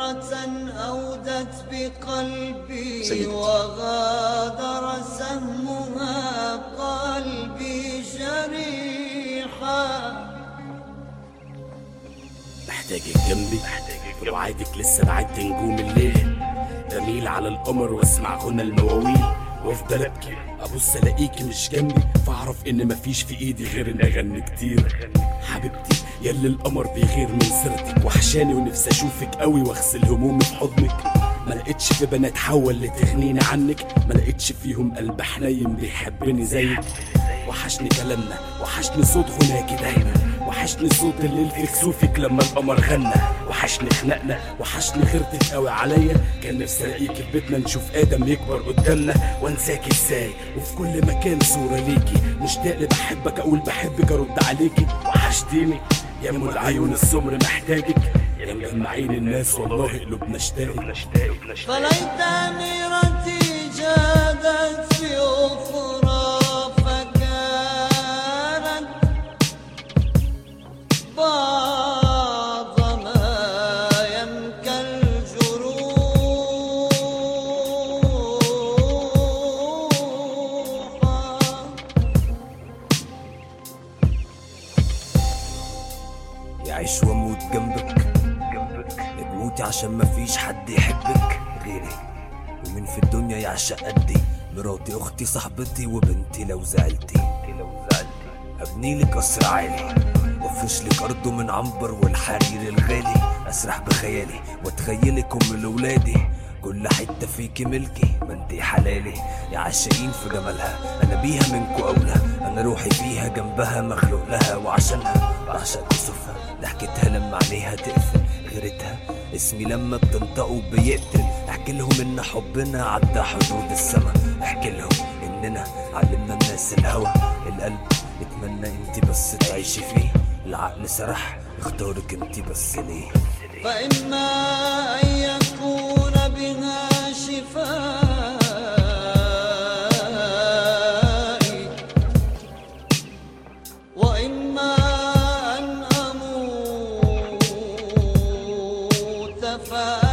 نيرة أودت بقلبي سيد. وغادر سهمها قلبي جريحا محتاجك جنبي وعادك لسه بعد نجوم الليل بميل على القمر واسمع غنى المواويل وافضل ابكي ابص الاقيكي مش جنبي فاعرف ان مفيش في ايدي غير ان اغني كتير حبيبتي يلي القمر بيغير من سيرتك وحشاني ونفسي اشوفك قوي واغسل همومي في حضنك ما لقيتش في بنات حول اللي تغنيني عنك ما لقيتش فيهم قلب حنين بيحبني زيك وحشني كلامنا وحشني صوت غناكي دايما وحشني صوت الليل في كسوفك لما القمر غنى وحشني خنقنا وحشني غيرتك قوي عليا كان نفسي الاقيكي في بيتنا نشوف ادم يكبر قدامنا وانساكي ازاي وفي كل مكان صوره ليكي مشتاق لي بحبك اقول بحبك ارد عليكي وحشتيني يا ام العيون السمر محتاجك يا مجمعين الناس والله قلوبنا اشتاقت فليت نيرتي جادت في أخرى فكانت بعض ما يمكى الجروح يعيش واموت جنبك تموتي عشان مفيش حد يحبك غيري ومين في الدنيا يعشق قدي مراتي اختي صاحبتي وبنتي لو زعلتي ابني لك قصر عالي وافرش لك ارضه من عنبر والحرير الغالي اسرح بخيالي واتخيلك ام لاولادي كل حته فيكي ملكي ما انتي حلالي يا عاشقين في جمالها انا بيها منكو اولى انا روحي فيها جنبها مخلوق لها وعشانها بعشق كسوفها ضحكتها لما عينيها تقفل غيرتها اسمي لما بتنطقوا بيقتل احكي لهم ان حبنا عدى حدود السما احكي لهم اننا علمنا الناس الهوى القلب اتمنى انت بس تعيشي فيه العقل سرح اختارك انت بس ليه فإما أن يكون بها شفائي وإما أن أموت فأ